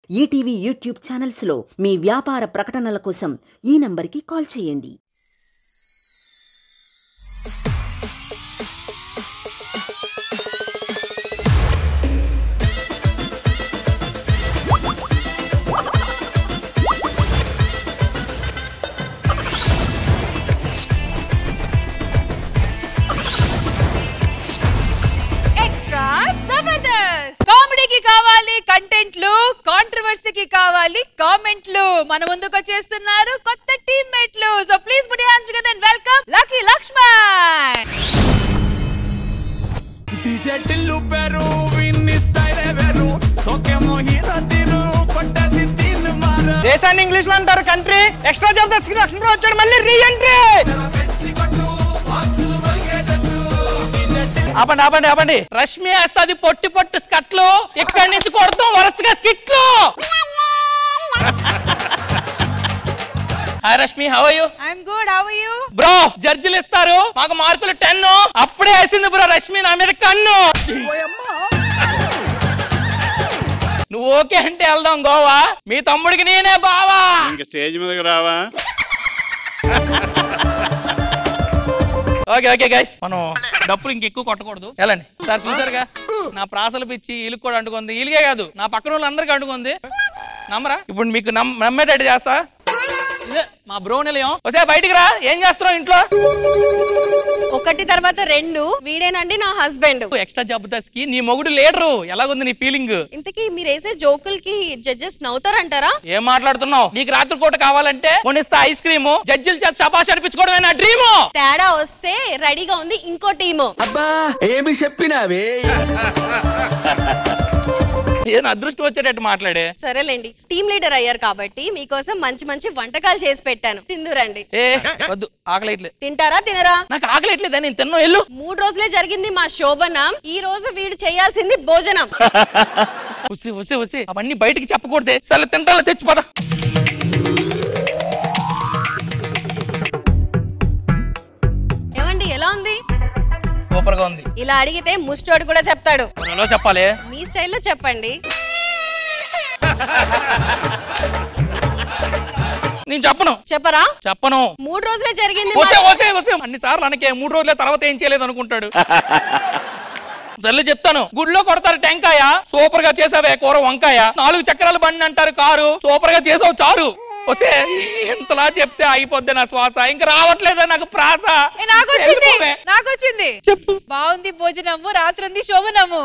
ETV YouTube ఛానల్స్లో మీ వ్యాపార ప్రకటనల కోసం ఈ నంబర్కి కాల్ చేయండి ఎక్స్ట్రా జబర్దస్త్ కామెడీకి కావాలి కంటెంట్లు కాంట్రవర్సీకి కావాలి కామెంట్లు మన ముందుకు వచ్చేస్తున్నారు కొత్త టీమ్మేట్లు so please put hands together and welcome lucky Lakshman DJ Tillu పెరు విన్ని స్టైల్ వేరు సోకేమో హీరో తీరు పట్టది తిన్ మార దేశాన్ని ఇంగ్లీష్ లో అంటారు కంట్రీ ఎక్స్ట్రా జాబ్ దర్శకి లక్ష్మణ్ వచ్చాడు మళ్ళీ రీ ఎంట్రీ పెంచి కొట్టు బాక్సులు వలిగేటట్టు ఆపండి ఆపండి ఆపండి రష్మి వేస్తుంది పొట్టి పొట్టి స్కట్లు ఇక్కడి నుంచి కొడతాం వరుసగా స్కిట్లు hi Rashmi how you I'm good how are you bro జడ్జిలు ఇస్తారు మాకు మార్కులు టెన్ అప్పుడే వేసింది బ్రో రష్మి నా మీద కన్ను నువ్వు ఓకే అంటే వెళ్దాం గోవా మీ తమ్ముడికి నేనే బావా ఇంక స్టేజ్ మీదకి రావా ఓకే ఓకే గైస్ మనం డప్పులు ఇంకెక్కువ కొట్టకూడదు వెళ్ళండి సార్ చూసారుగా నా ప్రాసలు పిచ్చి ఈలుగు కూడా అంటుకుంది ఈలుగే కాదు నా పక్కన వాళ్ళందరికీ అంటుకుంది నమ్మరా ఇప్పుడు మీకు నమ్ నమ్మేటట్టు చేస్తా ఇదే మా బ్రో నిలయం వస్తే బయటికి రా ఏం చేస్తున్నావు ఇంట్లో ఒకటి తర్వాత రెండు వీడేనండి నా హస్బెండ్ ఎక్స్ట్రా జబర్దస్త్ నీ మొగుడు లేడరు ఎలాగుంది నీ ఫీలింగ్ ఇంతకీ మీరు వేసే జోకులకి జడ్జెస్ నవ్వుతారంటారా ఏం మాట్లాడుతున్నావు నీకు రాత్రిపూట కావాలంటే కొనిస్తా ఐస్ క్రీమ్ జడ్జిల చేత శబాష్ అనిపించుకోవడమే నా డ్రీమ్ తేడా వస్తే రెడీగా ఉంది ఇంకో టీము ఏదో అదృష్టం వచ్చేటట్టు మాట్లాడే సరేలేండి టీమ్ లీడర్ అయ్యారు కాబట్టి మీకోసం మంచి మంచి వంటకాలు చేసి పెట్టాను తిందురండి ఏ వద్దు ఆకలేట్లే తింటారా తినరా నాకు ఆకలేట్లేదా నేను తిన్నావు ఎల్లు మూడు రోజులే జరిగింది మా శోభనం ఈ రోజు వీడు చేయాల్సింది భోజనం ఉసి ఉసి ఉసి అవన్నీ బయటికి చెప్పకూడదే సరే తింటాలో తెచ్చి పద ఏమండి ఎలా ఉంది సూపర్ గా ఉంది ఇలా అడిగితే ముస్టోడు కూడా చెప్తాడు మరి ఎలా చెప్పాలి మీ స్టైల్లో చెప్పండి నేను చెప్పను చెప్పరా చెప్పను మూడు రోజులే జరిగింది వసే మరి. వసే వసే అన్ని సార్లు అనకే మూడు రోజుల తర్వాత ఏం చేయలేదు అనుకుంటాడు సర్లే చెప్తాను గుడిలో కొడతారు టెంకాయ సూపర్ గా చేసావే కూర వంకాయ నాలుగు చక్రాల బండి అంటారు కారు సూపర్ గా చేసావు చారు వసే ఎంతలా చెప్తే అయిపోద్ది నా శ్వాస ఇంకా రావట్లేదా నాకు ప్రాస ఏ, నాకు వచ్చింది వెళ్ళిపోవే. నాకు వచ్చింది చెప్పు బాగుంది భోజనము రాత్రి ఉంది శోభనము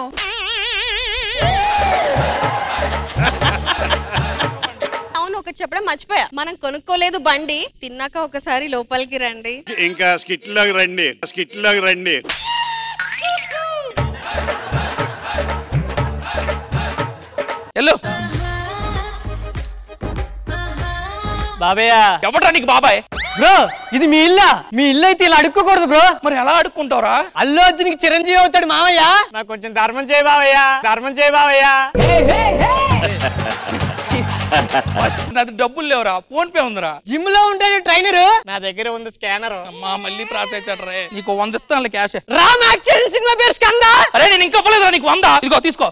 అవును ఒకటి చెప్పడం మర్చిపోయా మనం కొనుక్కోలేదు బండి తిన్నాక ఒకసారి లోపలికి రండి ఇంకా స్కిట్లోకి రండి స్కిట్లోకి రండి వెళ్ళు బాబయ్య ఎవడ్రా నీకు బాబాయ్ బ్రో ఇది మీ ఇల్లా మీ ఇల్లు అయితే ఇలా అడుక్కోకూడదు బ్రో మరి ఎలా అడుక్కుంటావురా అల్లు అర్జున్కి చిరంజీవి అవుతాడు మావయ్య నాకు కొంచెం ధర్మం చేయి బావయ్య ధర్మం చేయి బావయ్య నాది డబ్బులు లేవురా ఫోన్ పే ఉందిరా జిమ్ లో ఉంటాడు ట్రైనర్ నా దగ్గర ఉంది స్కానర్ అమ్మా మళ్ళీ ప్రాస రే నీకు వంద ఇస్తానులే క్యాష్ రామ్ యాక్షన్ సినిమా పేరు స్కంద అరే నేను ఇంకా ఇవ్వలేదురా నీకు వంద ఇదిగో తీసుకో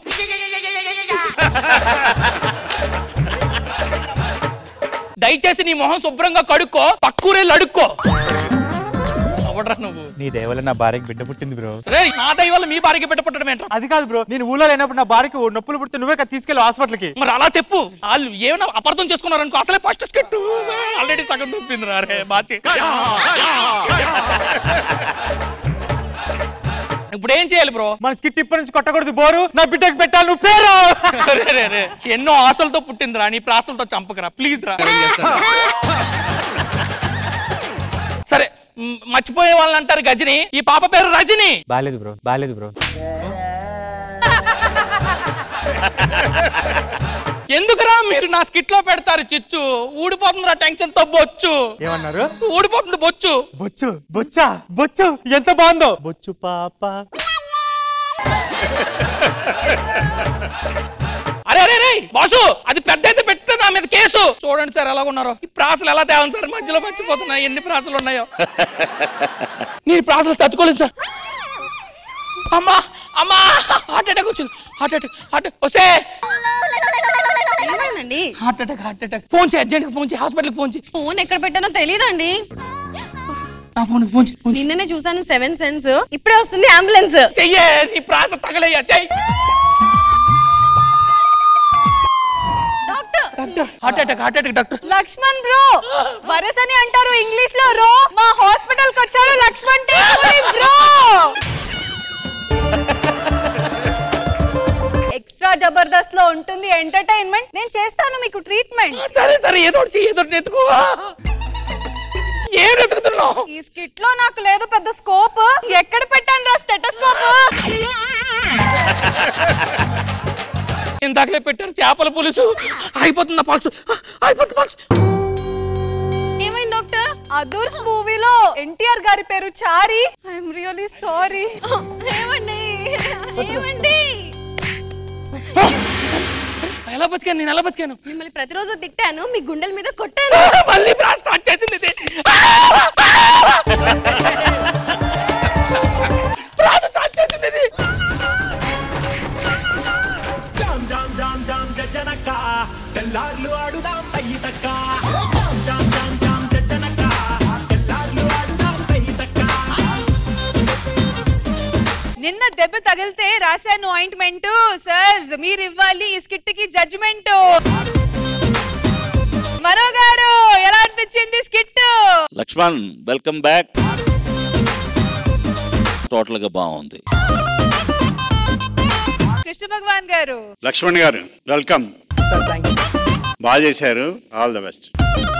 దయచేసి నీ మొహం శుభ్రంగా కడుక్కో పక్కూరెళ్ళి అడుక్కో అవడరా నువ్వు నీ దయవల్ల నా భార్యకి బిడ్డ పుట్టింది బ్రో రే నా దయ వల్ల మీ భార్యకి పెట్ట పుట్టడం ఏంట్రా అది కాదు బ్రో నేను ఊళ్ళో లేనప్పుడు నా భార్యకి ఓ నొప్పులు పుడితే నువ్వే కదా తీసుకెళ్ళి హాస్పిటల్కి మరి అలా చెప్పు వాళ్ళు ఏమైనా అపార్థం చేసుకున్నారు అనుకో అసలే ఫస్ట్ స్కిట్ ఆల్రెడీ సగం చూపింది రే బాచి ఇప్పుడు ఏం చేయాలి బ్రో మన స్కిట్ ఇప్పటి నుంచి కొట్టకూడదు బోరు నా బిడ్డకి పెట్టాలి నువ్వు పేరు రే, రే, రే. ఎన్నో ఆశలతో పుట్టిందిరా నీ ప్రాసలతో చంపకరా ప్లీజ్ రా సరే మ్, మర్చిపోయే వాళ్ళని అంటారు గజని ఈ పాప పేరు రజని బాలేదు బ్రో బాలేదు బ్రో ఎందుకురా మీరు నా స్కిట్ లో పెడతారు చిచ్చు ఊడిపోతుందిరా టెన్షన్ తో బొచ్చు ఏమన్నారు ఊడిపోతుంది బొచ్చు బొచ్చు బొచ్చా బొచ్చు ఎంత బాగుందో బొచ్చు పాప అరే అరే రే బాసు అది పెద్ద అయితే పెడితే నా మీద కేసు చూడండి సార్ ఎలా ఉన్నారో ఈ ప్రాసలు ఎలా తేవాలి సార్ మధ్యలో మర్చిపోతున్నాయి ఎన్ని ప్రాసలు ఉన్నాయో నీ ప్రాసలు తట్టుకోలేదు సార్ అమ్మా అమ్మా హార్ట్ అటాక్ వచ్చింది హార్ట్ అటాక్ హార్ట్ వస్తే ఏమైందండి heart attack heart attack phone చేయి అర్జెంట్ ఫోన్ చేయి హాస్పిటల్ ఫోన్ చేయి ఫోన్ ఎక్కడ పెట్టానో తెలియదండి నా ఫోన్ ఫోన్ చేయి ఫోన్ చేయి. నిన్ననే చూసాను సెవెన్ సెన్స్ ఇప్పుడే వస్తుంది అంబులెన్స్ చెయ్యే నీ ప్రాస తగలయ్యా చెయ్యి doctor doctor heart attack heart attack doctor Lakshman bro వరస్ అని అంటారు ఇంగ్లీష్ లో రో మా హాస్పిటల్ కి వచ్చాడు లక్ష్మణ్ బ్రో ఎక్స్ట్రా జబర్దస్త్ లో ఉంటుంది ఎంటర్టైన్మెంట్ నేను చేస్తాను మీకు ట్రీట్మెంట్ సరే సరే ఏదో ఒకటి చెయ్యి ఏదో ఒకటి ఎత్తుకోవా ఏం ఎత్తుకుతున్నావు ఈ స్కిట్ లో నాకు లేదు పెద్ద స్కోప్ ఎక్కడ పెట్టాను రా స్టెటోస్కోప్ ఇందాకలే పెట్టారు చేపల పులుసు అయిపోతుంది పల్సు అయిపోతుంది పల్సు ఏమైంది డాక్టర్ అదూర్స్ మూవీలో ఎన్టీఆర్ గారి పేరు చారి ఐఎమ్ రియలీ సారీ ఏమండి ఏమండి ఎలా బతికాను నేను ఎలా బతికాను మిమ్మల్ని ప్రతిరోజు తిట్టాను మీ గుండెల మీద కొట్టాను మళ్ళీ ప్రా స్టార్ట్ చేసింది ఇది. ప్రాస స్టార్ట్ చేసింది ఇది. జామ్ జామ్ జామ్ జామ్ జనక తెల్లార్లు ఆడుదాం అయ్యి తక్క జామ్ జామ్ జామ్ జామ్ జనక తెల్లార్లు ఆడుదాం అయ్యి తక్క నిన్న దెబ్బ తగిలితే రాశాను ఆయింట్మెంట్ సార్ మీరు ఇవ్వాలి ఈ స్కిట్ కి జడ్జిమెంట్ మరో గారు ఎలా అనిపించింది skit Lakshman welcome back total గా బాగుంది కృష్ణ భగవాన్ గారు లక్ష్మణ్ గారు వెల్కమ్ సార్ థ్యాంక్ యూ బాగా చేశారు all the best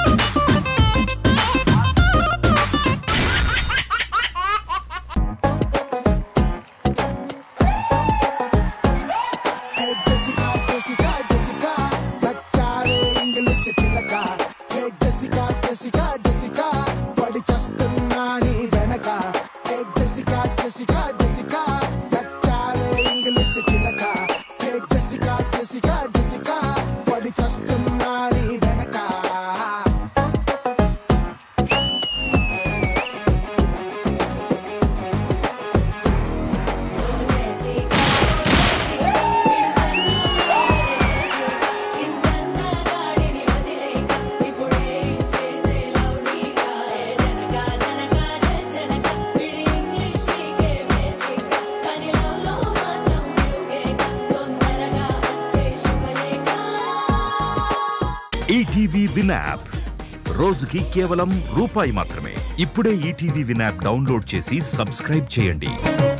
Jessica Jessica Jessica నచ్చారే ఇంగ్లీష్ చిలక హే జెసికా జెసికా జెసికా పడి చస్తున్నా నీ వెనక హే జెసికా జెసికా జెసికా నచ్చారే ఇంగ్లీష్ చిలక హే జెసికా జెసికా జెసికా పడి చస్తున్నా నీ వెనక ఈటీవీ విన్ యాప్ రోజుకి కేవలం రూపాయి మాత్రమే ఇప్పుడే ఈటీవీ విన్ యాప్ డౌన్లోడ్ చేసి సబ్స్క్రైబ్ చేయండి